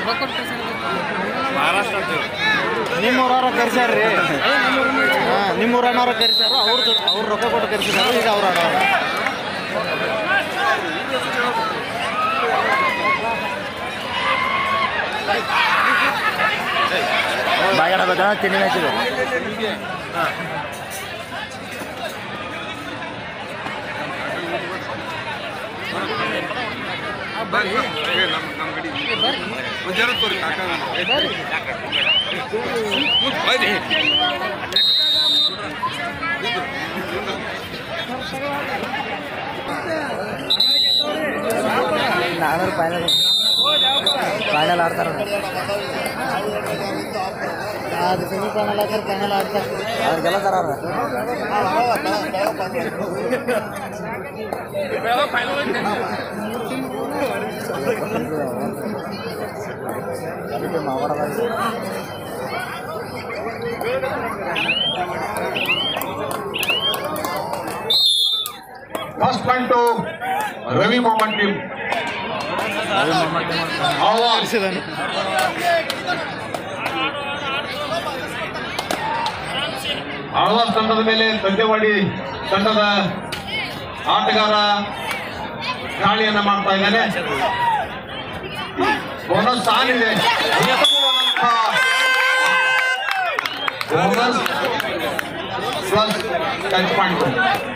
ನಿಮ್ಮೂರವ್ರ ಕರ್ಸ್ಯಾರ್ರಿ ಹಾಂ ನಿಮ್ಮೂರಣ್ಣವ್ರ ಕರ್ಸ್ಯಾರು ಅವ್ರ ಜೊತೆ ಅವ್ರು ರೊಕ್ಕ ಕೊಟ್ಟು ಕರ್ಸಿದಾರು ಈಗ ಅವ್ರ ಅಣ್ಣ ಬಾಯಾಡಬೇಕಾ ತಿಂಡಿ ಮ್ಯಾಚಿಗೆ ನಾನೂರು ಫೈನಲ್ ಫೈನಲ್ ಆಡ್ತಾರ ಅದು ಸೆಮಿ ಫೈನಲ್ ಆಡ್ತಾರೆ ಫೈನಲ್ ಆಡ್ತಾರೆ ಅವ್ರಿಗೆಲ್ಲ ತರ first point to Ravi Mohammed team ಆವಾಜ್ ಆಳ್ವಾಸ್ ತಂಡದ ಮೇಲೆ ಸದ್ಯವಾಡಿ ತಂಡದ ಆಟಗಾರ ದಾಳಿಯನ್ನ ಮಾಡ್ತಾ ಇದ್ದಾನೆ ಬೋನಸ್ ಆಗಿದೆ ಬೋನಸ್ ಪ್ಲಸ್ ಟಚ್ ಪಾಯಿಂಟ್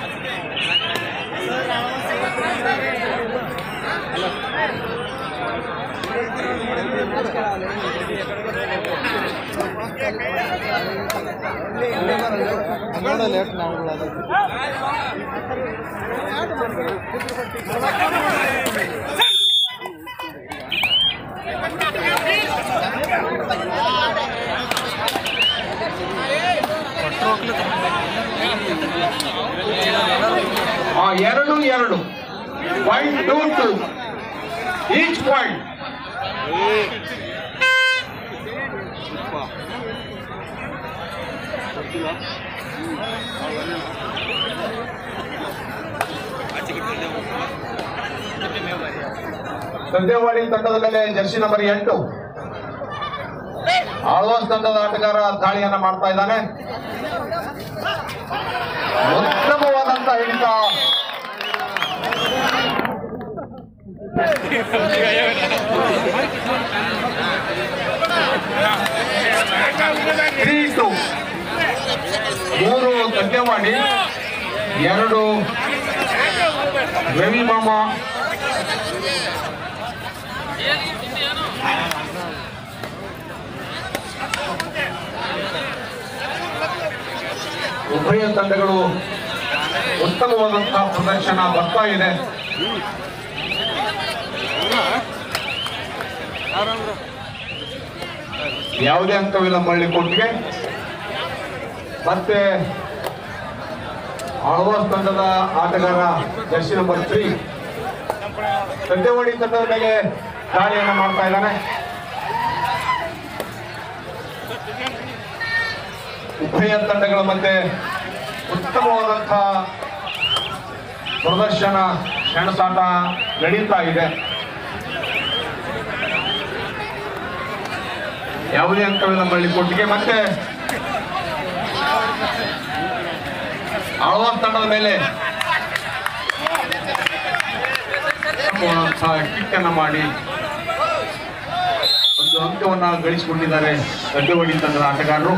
ನೋಡ ಲೇಟ್ ನಾವುಗಳು ಅದು ಆ ಎರಡು ಎರಡು point two two each point ಸದ್ಯವಾಡಿ ತಂಡದ ಮೇಲೆ ಜರ್ಸಿ ನಂಬರ್ ಎಂಟು ಆಳ್ವಾಸ್ ತಂಡದ ಆಟಗಾರ ದಾಳಿಯನ್ನ ಮಾಡ್ತಾ ಇದ್ದಾನೆ ಉತ್ತಮವಾದಂತ ಹಿಡಿತ ತ್ರೀ ಟು ಮೂರು ಸದ್ಯವಾಡಿ ಎರಡು ರವಿ ಮಾಮ ಉಭಯ ತಂಡಗಳು ಉತ್ತಮವಾದಂತಹ ಪ್ರದರ್ಶನ ಬರ್ತಾ ಇದೆ ಯಾವುದೇ ಅಂಕವಿಲ್ಲ ಮಳ್ಳಿ ಕೊಟ್ಟಿಗೆ ಮತ್ತೆ ಆಳ್ವಾಸ್ ತಂಡದ ಆಟಗಾರ ಜರ್ಸಿ ನಂಬರ್ ತ್ರೀ ಸದ್ಯವಾಡಿ ತಂಡದ ಮೇಲೆ ದಾಳಿಯನ್ನು ಮಾಡ್ತಾ ಇದ್ದಾನೆ ಉಭಯ ತಂಡಗಳ ಮಧ್ಯೆ ಉತ್ತಮವಾದಂತಹ ಪ್ರದರ್ಶನ ಸೆಣಸಾಟ ನಡೀತಾ ಇದೆ ಯಾವುದೇ ಅಂಕವಿಲ್ಲ ಮಳ್ಳಿ ಕೊಟ್ಟಿಗೆ ಮತ್ತೆ ಆಳ್ವಾಸ್ ತಂಡದ ಮೇಲೆ ಉತ್ತಮವಾದಂತಹ ಕಿಕ್ ಅನ್ನ ಮಾಡಿ ಒಂದು ಅಂಕವನ್ನ ಗಳಿಸಿಕೊಂಡಿದ್ದಾರೆ ಗಡ್ಡೆವಡಿ ತಂಡದ ಆಟಗಾರರು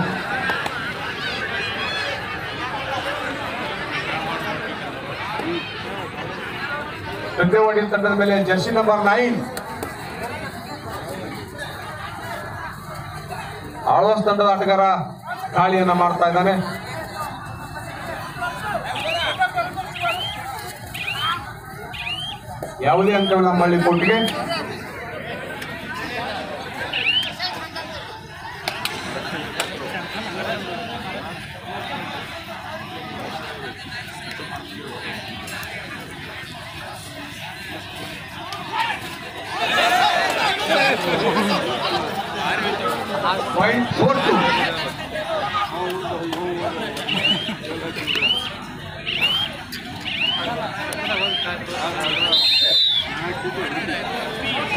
ಗಡ್ಡೆವಡಿ ತಂಡದ ಮೇಲೆ ಜರ್ಸಿ ನಂಬರ್ ನೈನ್ ಆಳ್ವಾಸ್ ತಂಡದ ಆಟಗಾರ ದಾಳಿಯನ್ನ ಮಾಡ್ತಾ ಇದ್ದಾನೆ ಯಾವುದೇ ಅಂಕವಿಲ್ಲ ಮಳ್ಳಿ ಕೊಟ್ಟಿಗೆ point four to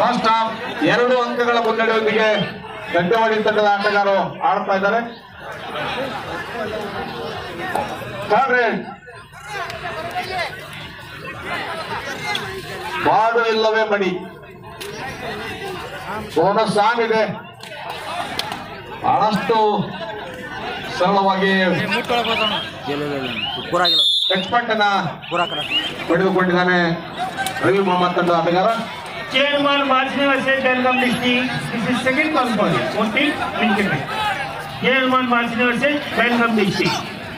first half ಎರಡು ಅಂಕಗಳ ಮುನ್ನಡೆಯೊಂದಿಗೆ ಗದ್ದೆವಾಡಿ ತಂಡದ ಆಟಗಾರರು ಆಡ್ತಾ ಇದ್ದಾರೆ ಥರ್ಡ್ ರೇಡ್ ಮಾಡು ಇಲ್ಲವೇ ಮಡಿ ಬೋನಸ್ ಆನ್ ಇದೆ ಬಹಳಷ್ಟು ಸರಳವಾಗಿ ಪೂರಾಗಿಲ್ಲ ಎಕ್ಸ್ಪರ್ಟ್ ಅನ್ನ ಪೂರಾ ಕಡೆ ಪಡೆದುಕೊಂಡಿದ್ದಾನೆ ರವಿ ಮೊಹಮ್ಮದ್ ತಂಡದ ಆಟಗಾರ Chairman Marching Asset Welcome District. This is second call for you. Fourteen, Lincoln. Chairman Marching Asset Welcome District.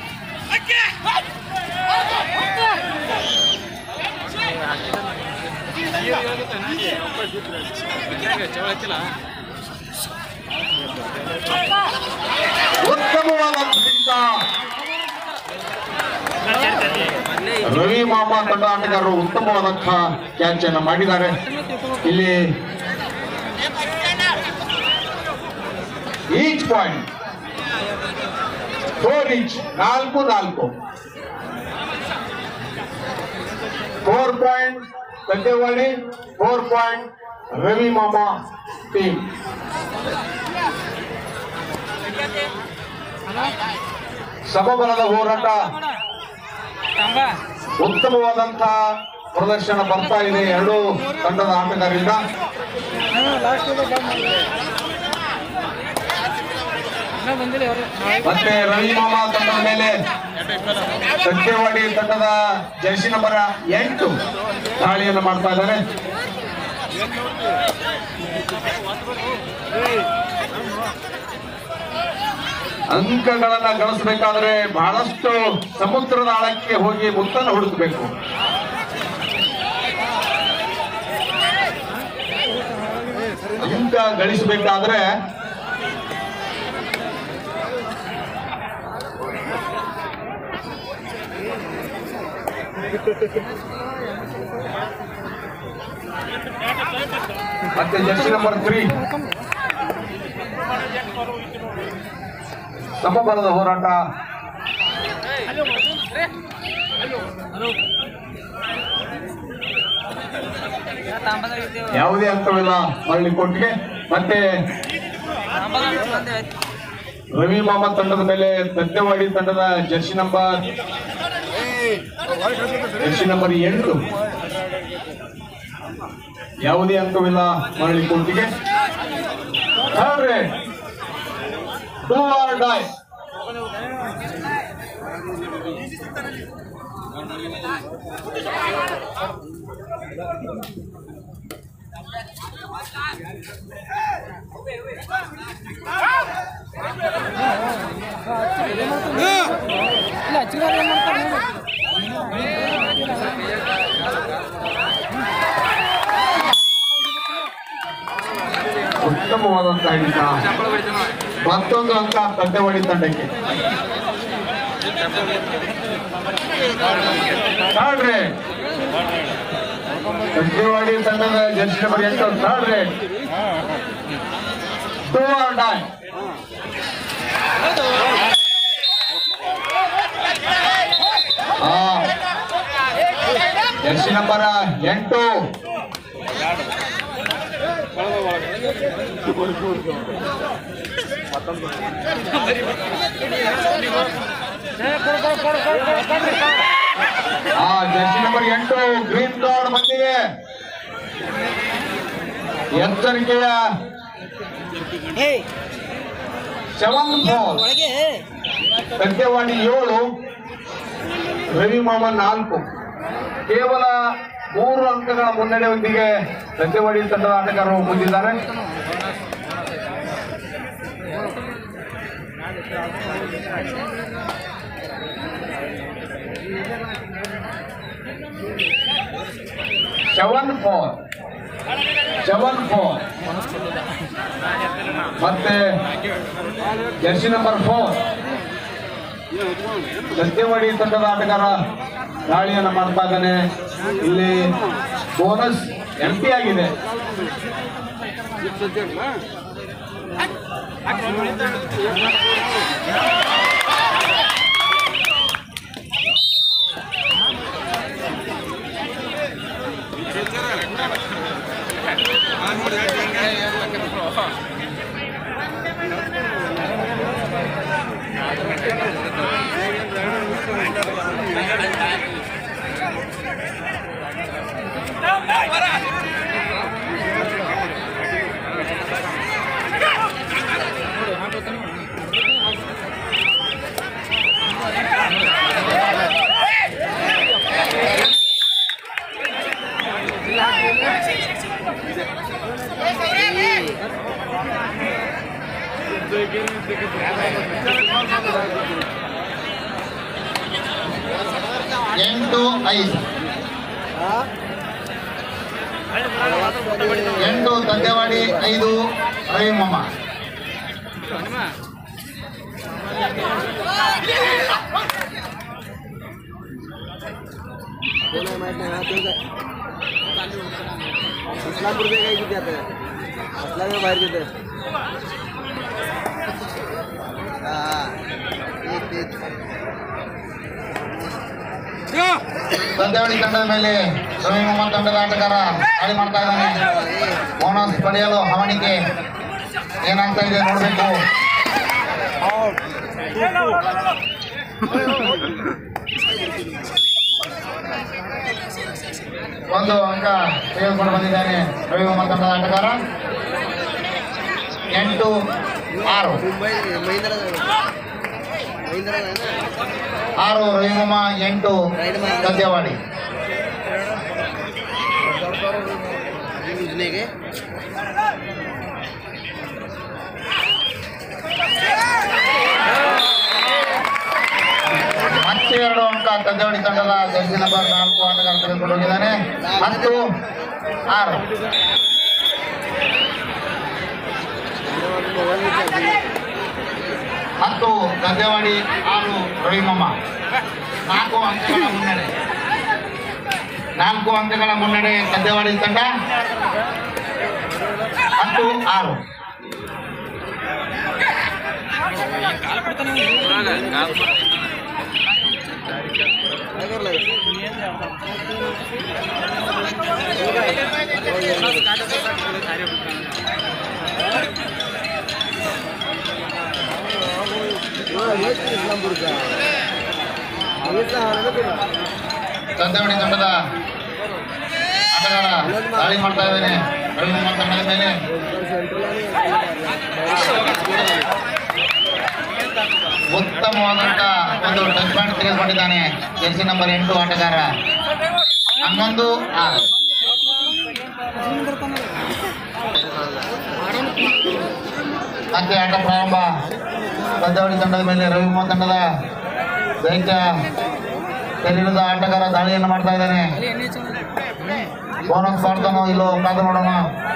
ಉತ್ತಮವಾದಂತ Ravi ಮಾಮ ತಂಡ ಆಟಗಾರರು ಉತ್ತಮವಾದಂತಹ ಕ್ಯಾಚ್ ಅನ್ನು ಮಾಡಿದ್ದಾರೆ ಇಲ್ಲಿ ಈಚ್ ಪಾಯಿಂಟ್ ಫೋರ್ ಇಂಚ್ ನಾಲ್ಕು ನಾಲ್ಕು four point Gaddewadi four point Ravi ಮಾಮ ಟೀಮ್ ಸಮಬಲದ ಹೋರಾಟ ಉತ್ತಮವಾದಂತಹ ಪ್ರದರ್ಶನ ಬರ್ತಾ ಇದೆ ಎರಡು ತಂಡದ ಆಟಗಾರರಿಂದ ಮತ್ತೆ ರವಿ ಮಾಮ ತಂಡದ ಮೇಲೆ ಸತ್ಯವಾಡಿ ತಂಡದ ಜರ್ಸಿ ನಂಬರ್ ಎಂಟು ದಾಳಿಯನ್ನು ಮಾಡ್ತಾ ಇದ್ದಾರೆ ಅಂಕಗಳನ್ನ ಗಳಿಸಬೇಕಾದ್ರೆ ಬಹಳಷ್ಟು ಸಮುದ್ರದ ಆಳಕ್ಕೆ ಹೋಗಿ ಮುತ್ತನ್ನು ಹುಡುಕಬೇಕು ಅಂಕ ಗಳಿಸಬೇಕಾದ್ರೆ ಮತ್ತೆ ಜರ್ಸಿ ನಂಬರ್ ತ್ರೀ ಸಮಬಲದ ಹೋರಾಟ ಯಾವುದೇ ಅರ್ಥವಿಲ್ಲ ಮರಳಿ ಕೊಟ್ಟಿಗೆ ಮತ್ತೆ ರವಿ ಮಾಮ ತಂಡದ ಮೇಲೆ ಸತ್ಯವಾಡಿ ತಂಡದ ಜರ್ಸಿ ನಂಬರ್ ಜರ್ಸಿ ನಂಬರ್ ಎಂಟು ಯಾವುದೇ ಅಂಕವಿಲ್ಲ ಮರಳಿ ಕೊಟ್ಟಿಗೆ ಟೂ ಆರ್ ಡೈ ಉತ್ತಮವಾದಂತಹ ಹಿಡಿತ ಮತ್ತೊಂದು ಅಂಕ ತಂದೆವಾಡಿ ತಂಡಕ್ಕೆ ನೋಡ್ರಿ ತಂದೆವಾಡಿ ತಂಡದ ಜರ್ಸಿ ನಂಬರ್ ಎಂಟು ನೋಡ್ರಿ do or die jersey number ಎಂಟು ಆ ಜರ್ಸಿ ನಂಬರ್ ಎಂಟು ಗ್ರೀನ್ ಕಾರ್ಡ್ ಬಂದಿದೆ ಎಚ್ಚರಿಕೆಯ ಸೆವೆನ್ ಫೋರ್ ಸತ್ಯವಾಣಿ ಏಳು ರವಿ ಮಾಮ ನಾಲ್ಕು ಕೇವಲ ಮೂರು ಅಂಕಗಳ ಮುನ್ನಡೆಯೊಂದಿಗೆ ಸತ್ಯವಾಡಿ ತಂಡದ ಆಟಗಾರರು ಮುಂದಿದ್ದಾರೆ ಸೆವೆನ್ ಫೋರ್ ಸೆವೆನ್ ಫೋರ್ ಮತ್ತೆ ಜರ್ಸಿ ನಂಬರ್ ಫೋರ್ ಸತ್ಯವಾಡಿ ತಂಡದ ಆಟಗಾರ ದಾಳಿಯನ್ನು ಮಾಡ್ತಾ ಇದ್ದಾನೆ ಇಲ್ಲಿ ಬೋನಸ್ ಎಂಟಿ ಆಗಿದೆ ಎಂಟು ಐದು ಎಂಟು ದಂಡೆವಾಡಿ ಐದು ರವಿಮಮ್ಮ इस्लामपूर काय किती आता असला बाहेर तिथे ದಂಡೆವಾಡಿ ತಂಡದ ಮೇಲೆ ರವಿಮಮ್ಮ ತಂಡದ ಆಟಗಾರ ದಾಳಿ ಮಾಡ್ತಾ ಇದ್ದಾನೆ ಬೋನಸ್ ಪಡೆಯಲು ಹವಣಿಕೆ ಏನಾಗ್ತಾ ಇದೆ ನೋಡಬೇಕು ಒಂದು ಅಂಕ ತೆಗೆದುಕೊಂಡು ಬಂದಿದ್ದಾನೆ ರವಿಮಮ್ಮ ತಂಡದ ಆಟಗಾರ ಎಂಟು ಆರು मुंबई महिंद्रा महिंद्रा आहे ना ಆರು ರವಿಮಮ್ಮ ಎಂಟು ಗದ್ದೆವಾಡಿ उजने के ಮತ್ತೆ ಎರಡು ಅಂಕ ಗದ್ದೆವಾಡಿ ತಂಡದ ಜರ್ಸಿ ನಂಬರ್ ನಾಲ್ಕು ಆಟಗಾರ ತೆಗೆದುಕೊಂಡು ಹೋಗಿದ್ದಾನೆ ಹತ್ತು ಆರು ಹತ್ತು ಗದ್ದೆವಾಡಿ ಆರು ರವಿಮಮ್ಮ ನಾಲ್ಕು ಅಂಕಗಳ ಮುನ್ನಡೆ ನಾಲ್ಕು ಅಂಕಗಳ ಮುನ್ನಡೆ ಗದ್ದೆವಾಡಿ ತಂಡ ಹತ್ತು ಆರು काय करलाय इस्लामपूरचा हवेचा हा ना तुला ಗದ್ದೆವಾಡಿ ತಂಡದ ಆಟಗಾರ ದಾಳಿ ಮಾಡ್ತಾ ಇದ್ದಾನೆ ರವಿಮಮ್ಮ ತಂಡದ ಮೇಲೆ सेंट्रल ಉತ್ತಮವಾದಂತ ಒಂದು ಟಚ್ ಪಾಯಿಂಟ್ ತೆಗೆದುಕೊಂಡಿದ್ದಾನೆ ಜೆರ್ಸಿ ನಂಬರ್ ಎಂಟು ಆಟಗಾರ ಹನ್ನೊಂದು ಆರು ಮತ್ತೆ ಆಟ ಪ್ರಾರಂಭ ಗದ್ದೆವಾಡಿ ತಂಡದ ಮೇಲೆ ರವಿಮ ತಂಡದ ದೈತ್ಯ ಶರೀರದ ಆಟಗಾರ ದಾಳಿಯನ್ನು ಮಾಡ್ತಾ ಇದ್ದಾನೆ ಬೋನಸ್ ಮಾಡ್ತಾನೋ ಇಲ್ಲೋ ಕಾದು ನೋಡೋಣ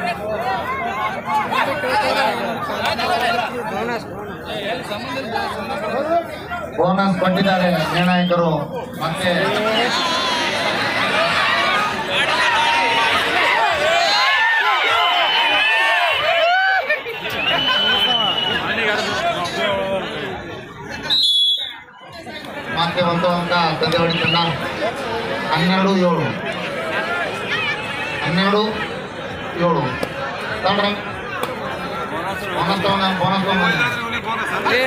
ಬೋನಸ್ ಕೊಟ್ಟಿದ್ದಾರೆ ನಿರ್ಣಾಯಕರು ಮತ್ತೆ ಮತ್ತೆ ಒಂದು ಅಂಕ ಗದ್ದೆವಾಡಿ ತಂಡ ಹನ್ನೆರಡು ಏಳು ಹನ್ನೆರಡು ಏಳು ತಗೊಳ್ರಿ ಬೋನಸ್ ತಗೊಂಡ ಬೋನಸ್ ತಗೊಂಡು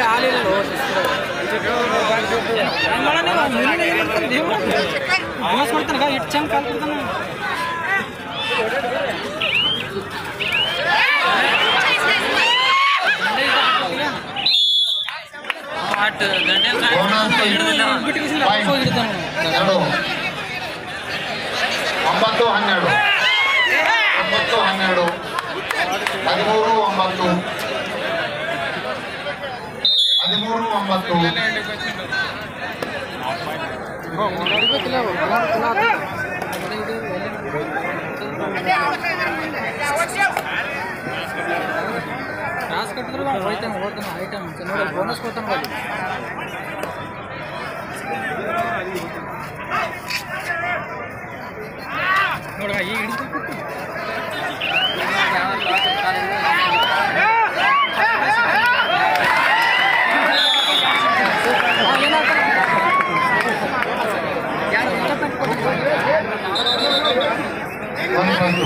ಪಾಯಿಂಟ್ ಎರಡು ಒಂಬತ್ತು ಹನ್ನೆರಡು ಒಂಬತ್ತು ಹನ್ನೆರಡು ಹದಿಮೂರು ಒಂಬತ್ತು ಹದಿಮೂರು ಒಂಬತ್ತು ಟಾಸ್ ಕಟ್ಟಿದ್ರು ಹೋಯ್ತಾನೆ ಹೋಗ್ತಾನೆ ಐಟಮ್ ನೋಡಿ ಬೋನಸ್ ಕೊಡ್ತಾನೆ ಅಲ್ಲಿ ನೋಡುವ ಈಗ ಹಿಡಿದು ಒಂದು ಬಂತು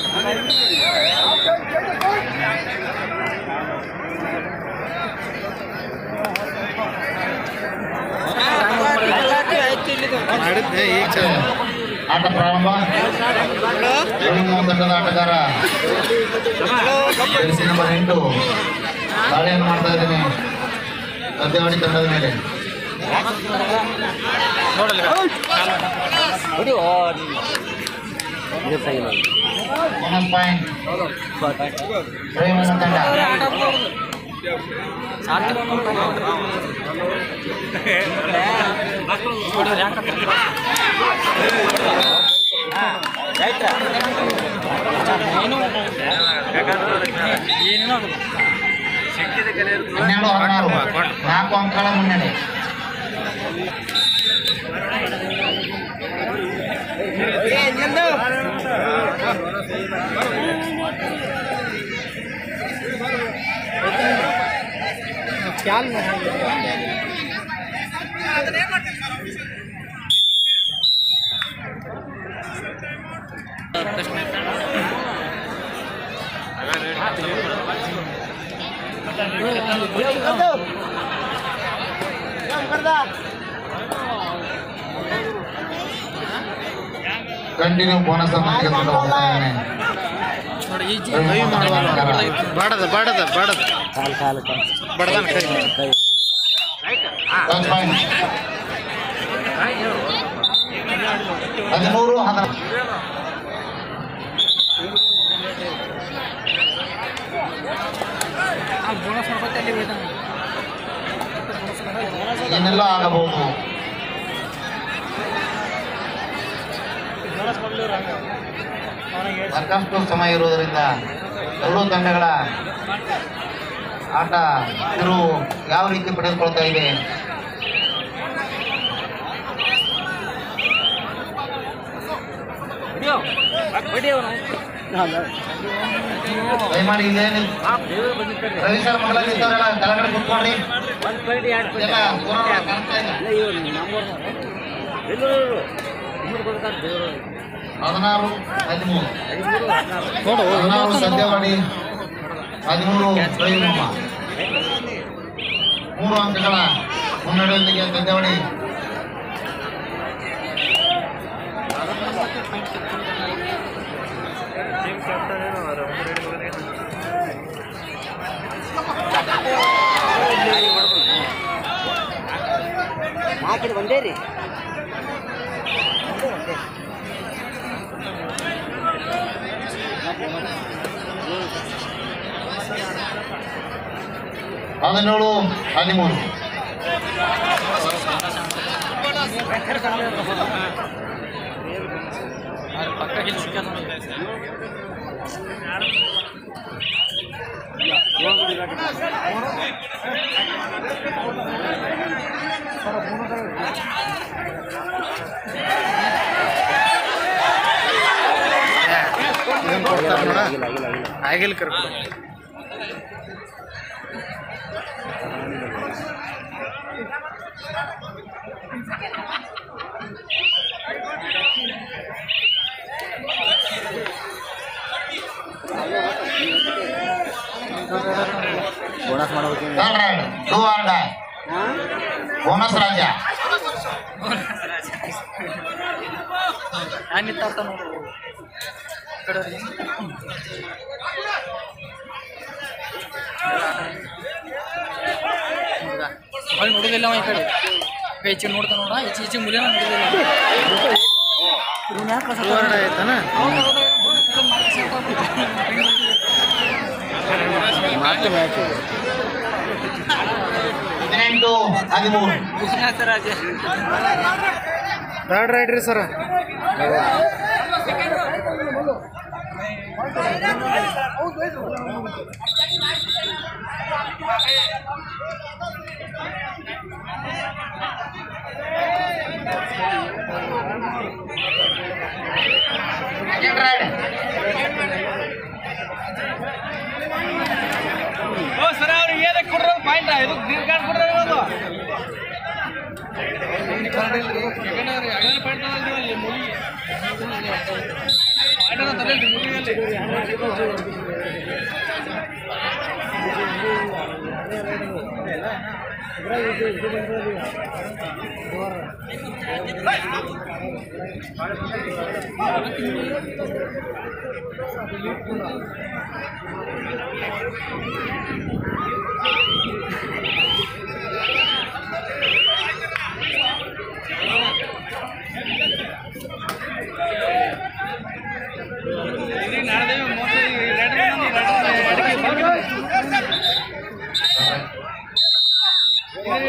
ನಡೀತೆ ಈಗ ಮತ್ತೆ ಆಟ ಪ್ರಾರಂಭ ರವಿಮೋಹನ್ ತಂಡದ ಆಟಗಾರ ಜೆರ್ಸಿ ನಂಬರ್ ಎಂಟು ದಾಳಿಯನ್ನು ಮಾಡ್ತಾ ಇದ್ದೇನೆ ಗದ್ದೆವಾಡಿ ತಂಡದ ಮೇಲೆ ಇದು final bonus point Ravi Mohammad ತಂಡ ಹನ್ನೆರಡು ಹದಿನಾರು ನಾಲ್ಕು ಅಂಕಗಳ ಮುನ್ನಡೆ ಕಂಟಿನ್ಯೂ ಬೋನಸ್ ಅನ್ನು ತೆಗೆದುಕೊಂಡು ಹೋಗ್ತಾ ಇದ್ದಾನೆ ರವಿ ಮೊಹಮ್ಮದ್ ತಂಡ. ಬಾಡದ ಬಾಡದ ಬಾಡದ ಕಾಲು ಕಾಲು ಬಡದಾನ ಕೈ ಕೈ ಬೋನಸ್ ಪಾಯಿಂಟ್ ಹದಿಮೂರು ಹದಿನಾರು ಬೋನಸ್ ಮಾಡ್ಕೊತ ಅಲ್ಲಿ ಹೋಯ್ತಾನೆ ಏನೆಲ್ಲ ಆಗಬಹುದು ಸಾಕಷ್ಟು ಸಮಯ ಇರುವುದರಿಂದ ಎರಡೂ ತಂಡಗಳ ಆಟ ತಿರುವು ಯಾವ ರೀತಿ ಪಡೆದುಕೊಳ್ತಾ ಇದೆ ದಯಮಾಡಿ ಇಲ್ಲೇ ನಿಲ್- ರವಿ ಸರ್ ಮೊದಲ ನಿಂತವರೆಲ್ಲ ಕೆಳಗಡೆ ಕುತ್ಕೊಳ್ರಿ ಇದೆಲ್ಲ ದೂರ ಕಾಣ್ತಾ ಇಲ್ಲ. ಹದಿನಾರು ಹದಿಮೂರು ನೋಡು ಹದಿನಾರು ಸದ್ಯವಾಡಿ ಹದಿಮೂರು ರವಿ ಮೊಹಮ್ಮ ಮೂರು ಅಂಕಗಳ ಮುನ್ನಡೆಯೊಂದಿಗೆ ಸದ್ಯವಾಡಿ ಹಾಕಿದ್ ಒಂದೇ ರೀ ಹದಿನೇಳು ಹದಿಮೂರು ಪಕ್ಕ ಇಲ್ಲಿ ಸಿಕ್ಕಾದ ಇದನ್ನ ಕೊಡ್ತಾರೆ ನೋಡ ಆಗಿಲ್ಲ ಕರ್ಕೊಂಡು ಬೋನಸ್ ಮಾಡ್ಬೇಕು turn raid do or die bonus ರಾಜ ನಾನು ನಿಂತ ನೋಡು ಕಡೆ ಹೊಳ್ಳಿ ನೋಡುದಿಲ್ಲ ಅವ ಈ ಕಡೆ ಹೆಚ್ಚಿಗೆ ನೋಡ್ತಾ ನೋಡ ಹೆಚ್ಚು ಹೆಚ್ಚಿಗೆ ಮುಲಿನ ನೋಡುದಿಲ್ಲ ಇವ್ನು ಯಾಕೆ ಕಳ್ಸ ಹೊರಡ ಆಯ್ತಾನ ಮತ್ತೆ ಮ್ಯಾಚ್ ಹದಿನೆಂಟು ಹದಿಮೂರು ಬ್ಯಾಡ್ ರೈಡ್ ರೀ sir second raid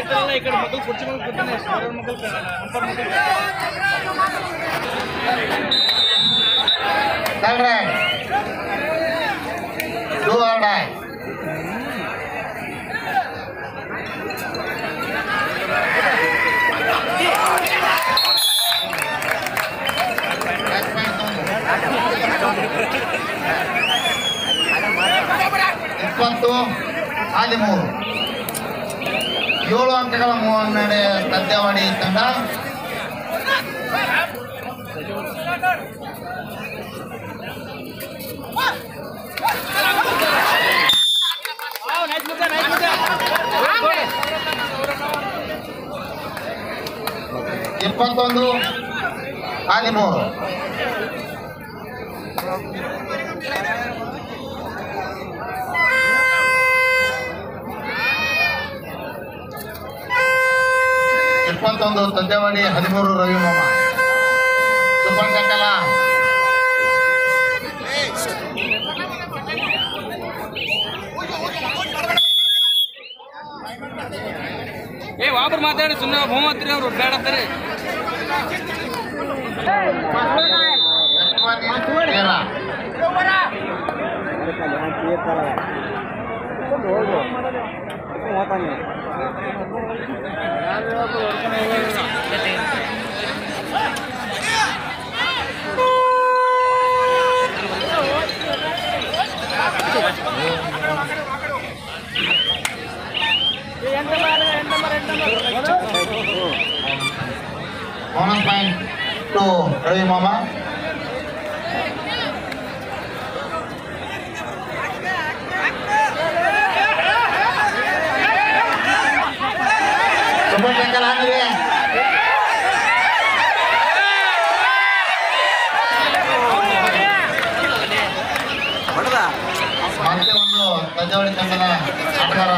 Third right. Do or die. ಇಪ್ಪತ್ತು ಹದಿಮೂರು ಏಳು ಅಂಕಗಳ ಮುನ್ನಡೆ ಸದ್ಯವಾಡಿ ತಂಡ ಇಪ್ಪತ್ತೊಂದು ಹದಿಮೂರು ಇಪ್ಪತ್ತೊಂದು ಸದ್ಯವಾಡಿ ಹದಿಮೂರು ರವಿ ಮಾಮ ಸೂಪರ್ ಸಂಕಲ ಏ ಒಬ್ರು ಮಾತಾಡಿ ಸುಮ್ಮನೆ ಬಹುಮತ್ರಿ ಅವ್ರು ಬೇಡತ್ತಾರೆ ತೇರ ಬೋನಸ್ ಪಾಯಿಂಟ್ ಟು ರವಿ ಮಾಮ ಸೂಪರ್ ಸಂಕಲ ಆಗಿದೆ ಮತ್ತೆ ಒಂದು ಸಜ್ಜವಳಿ ತಂಡದ ಆಟಗಾರ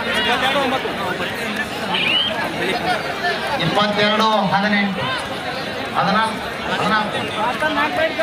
ಇಪ್ಪತ್ತೆರಡು ಹದಿನೆಂಟು ಹದಿನಾಲ್ಕು ಹದಿನಾಲ್ಕು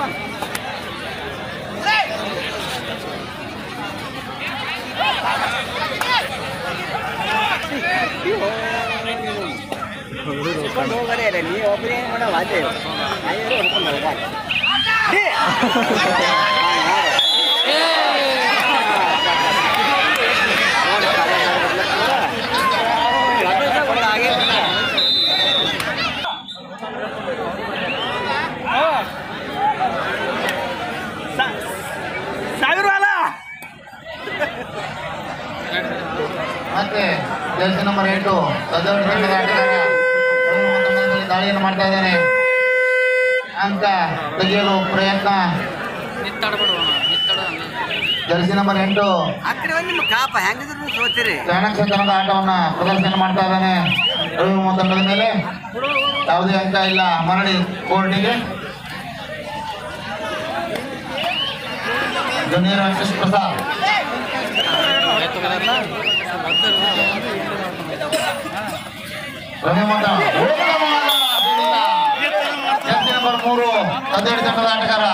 ಮತ್ತೆ ಜರ್ಸಿ ನಂಬರ್ ಎಂಟು ಸಜ್ಜವಳಿ ತಂಡದ ಆಟಗಾರ ರವಿ ಮಾಮ ತಂಡದಲ್ಲಿ ದಾಳಿಯನ್ನು ಮಾಡ್ತಾ ಇದ್ದಾನೆ ಅಂಕ ತೆಗೆಯಲು ಪ್ರಯತ್ನ ನಿತ್ತಾಡ್ಬಿಡುವ ನಿತ್ತಾಡ ಜರ್ಸಿ ನಂಬರ್ ಎಂಟು ಆ ಕಡೆ ಒಂದು ನಿಮ್ಮ ಕಾಪ ಹೆಂಗಿದ್ರು ಸೋತಿರಿ ಚಾಣಕ್ಷತನದ ಆಟವನ್ನ ಪ್ರದರ್ಶನ ಮಾಡ್ತಾ ಇದ್ದಾನೆ ರವಿ ಮಾಮ ತಂಡದ ಮೇಲೆ ಯಾವುದೇ ಅಂಕ ಇಲ್ಲ ಮರಳಿ ಕೋರ್ಟಿಗೆ ಜೂನಿಯರ್ ವೆಂಕಟೇಶ್ ಪ್ರಸಾದ್ ರವಿ ಮಾತ ಜರ್ಸಿ ನಂಬರ್ ಮೂರು ಹದಿನೇಳು ತಂಡದ ಆಟಗಾರ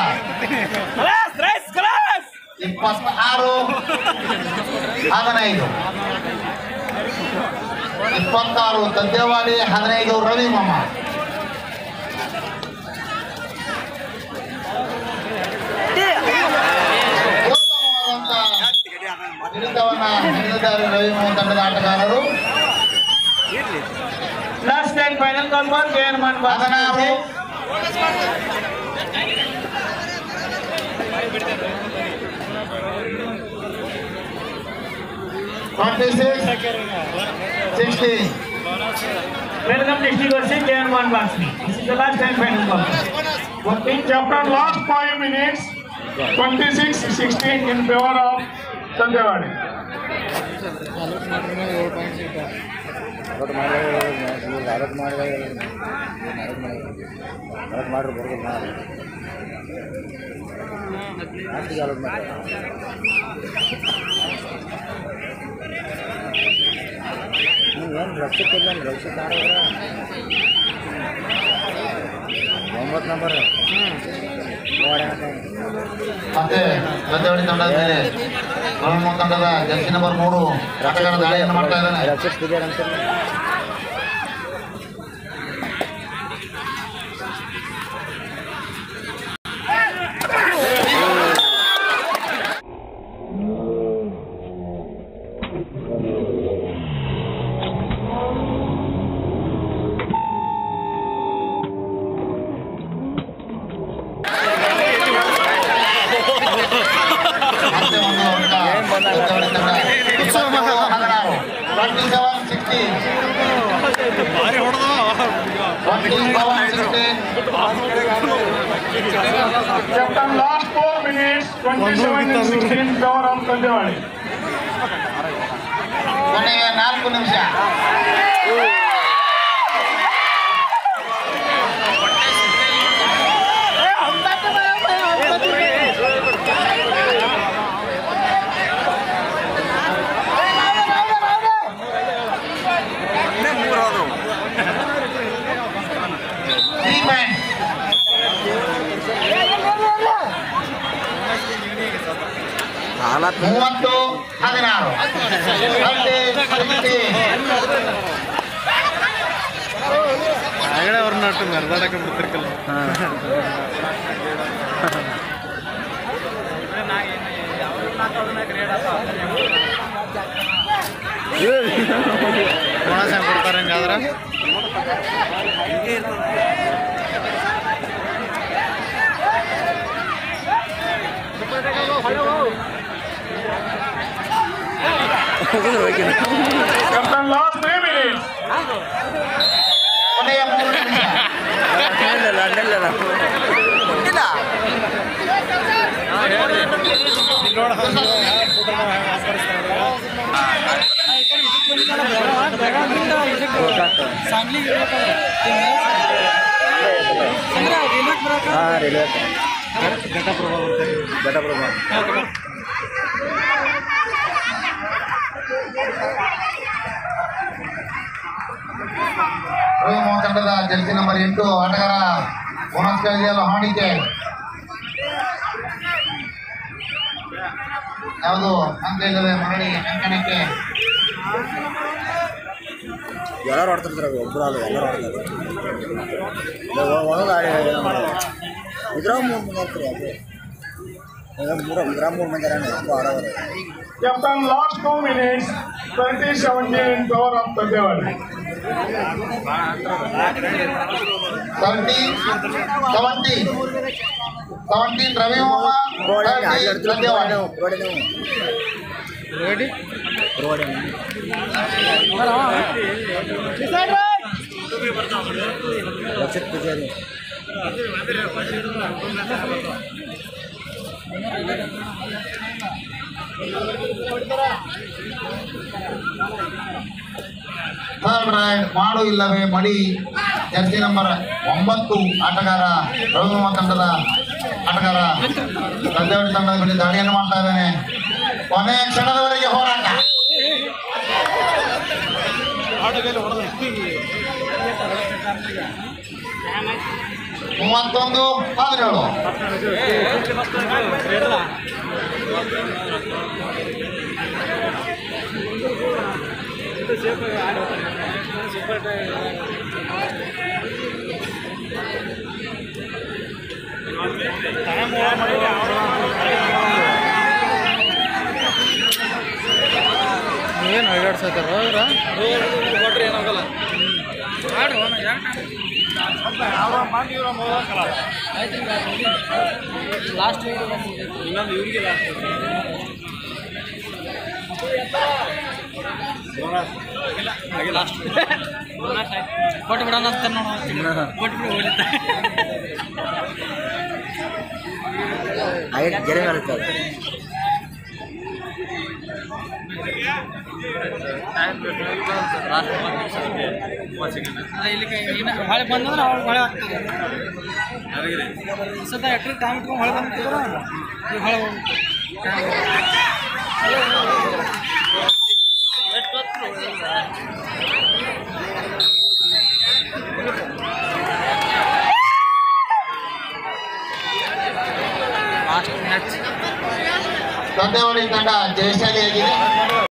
ಇಪ್ಪತ್ತಾರು ಹದಿನೈದು ಇಪ್ಪತ್ತಾರು ಸದ್ಯವಾಡಿ ಹದಿನೈದು ರವಿ ಮಾಮ ಉತ್ತಮವಾದಂತ ಹಿಡಿತವನ್ನ ಹಿಡಿದಿದ್ದಾರೆ ರವಿ ಮಾಮ ತಂಡದ ಆಟಗಾರರು Last and final call for Chairman ಹದಿನಾರು Basmati. Twenty six sixty Welcome district versus Chairman Basmati. This is the last and final call. In chapter last five minutes, 26 16 in favor of Sandhawadi. ಒಂಬತ್ತು number ಮತ್ತೆ ಗದ್ದೆವಾಡಿ ತಂಡದ ಮೇಲೆ ರಣಮೂರು ತಂಡದ Jersey number ಮೂರು ಆಟಗಾರ ದಾಳಿಯನ್ನು ಮಾಡ್ತಾ ಇದ್ದಾನೆ ರಕ್ಷಕ್ ಪೂಜಾರಿ ಅಂತ ಮತ್ತೆ ಒಂದು ಅಂಕ ಗದ್ದೆವಾಡಿ ತಂಡ ಇಪ್ಪತ್ತೇಳು ಹದಿನಾರು twenty seven sixteen twenty seven sixteen Captain, last four minutes, 27 and 16 power of Kandewadi. ಕೊನೆಯ ನಾಲ್ಕು ನಿಮಿಷ ತ್ರೀ ಪಾಯಿಂಟ್ ಮೂವತ್ತು ಹದಿನಾರು ಆಗಡೆ ಅವ್ರನ್ನ ಒಟ್ಟು ಮೆರೆದಾಡಕ್ಕೆ ಬಿಡ್ತಿರ್ಕಲ್ಲ ಬೋನಸ್ ಹೆಂಗ್ ಕೊಡ್ತಾರೆ ಹಂಗಾದ್ರೆ Captain, last three minutes. ಕೊನೆಯ ಮೂರು ನಿಮಿಷ सांगली ಹಾಂ ರೈಲ್ವೆ ಘಟಪ್ರಭಾ ಬರ್ತಾರೆ ಘಟಪ್ರಭಾ ರವಿ ಮೋಹನ್ ತಂಡದ ಜರ್ಸಿ ನಂಬರ್ ಎಂಟು ಆಟಗಾರ ಬೋನಸ್ ಇದೆಯಲ್ಲ ಹಾಣಿಕೆ ಯಾವುದು ಅಂಕ ಇಲ್ಲದೆ ಮರಳಿ ಅಂಕಣಕ್ಕೆ ಎಲ್ಲರೂ ಆಡ್ತಿರ್ತಾರೆ ಒಬ್ಬರು ಅಲ್ಲ ಎಲ್ಲರೂ ಆಡ್ತಾರೆ ಒಳಗೆ ಆಡಿ ಇದ್ರಾಗ ಮೂರು ಮಂದಿ ಆಡ್ತಾರೆ ಅದು ಈಗ ಮೂರು ಇದ್ರಾಗ ಮೂರು ಮಂದಿ ಆಡೋಣ ಆಡೋರು Captain, last two minutes, 20 17 power of Kandewadi. Thirty seventy seventeen Ravi Mohan thirty Sandhyavani ready ರೋಡಿ ರಕ್ಷಿತ್ ಪೂಜಾರಿ ಥರ್ಡ್ ರೈಡ್ ಮಾಡು ಇಲ್ಲವೇ ಮಡಿ ಜರ್ಸಿ ನಂಬರ್ ಒಂಬತ್ತು ಆಟಗಾರ ರವಿ ಮೋಹನ್ ತಂಡದ ಆಟಗಾರ ಸಂಧ್ಯವಾಣಿ ತಂಡದ ಮೇಲೆ ದಾಳಿಯನ್ನು ಮಾಡ್ತಾ ಇದ್ದಾನೆ ಕೊನೆಯ ಕ್ಷಣದವರೆಗೆ ಹೋರಾಟ ಮೂವತ್ತೊಂದು ಹದಿನೇಳು ಏನು ಓಡಾಡ್ಸತ್ತಾರ ಅವ್ರ ಲಾಸ್ಟ್ ಕೊಟ್ಟು ಬಿಡೋಣ ಅಂತ ನೋಡು ಕೊಟ್ಟು ಬಿಡು ಹೊಡಿತ ಐದು ಗೆರೆ ಹೇಳ್ತಾರೆ ಇಲ್ಲಿ ಇನ್ನು ಹೊಳೆ ಬಂದಂದ್ರೆ ಅವ್ಳು ಹೊಳೆ ಆಗ್ತದೆ ಸದ್ಯ ಎಟ್ರಿ ಟೈಮ್ ಇಟ್ಕೊಂಡು ಹೊಳೆ ಬಂದಿದ್ರೆ ಈಗ ಹೊಳೆ ಹೋಗ್ಬೇಕು. ಮ್ಯಾಚ್ ಸದ್ಯವಾಡಿ ತಂಡ ಜಯಶಾಲಿಯಾಗಿದೆ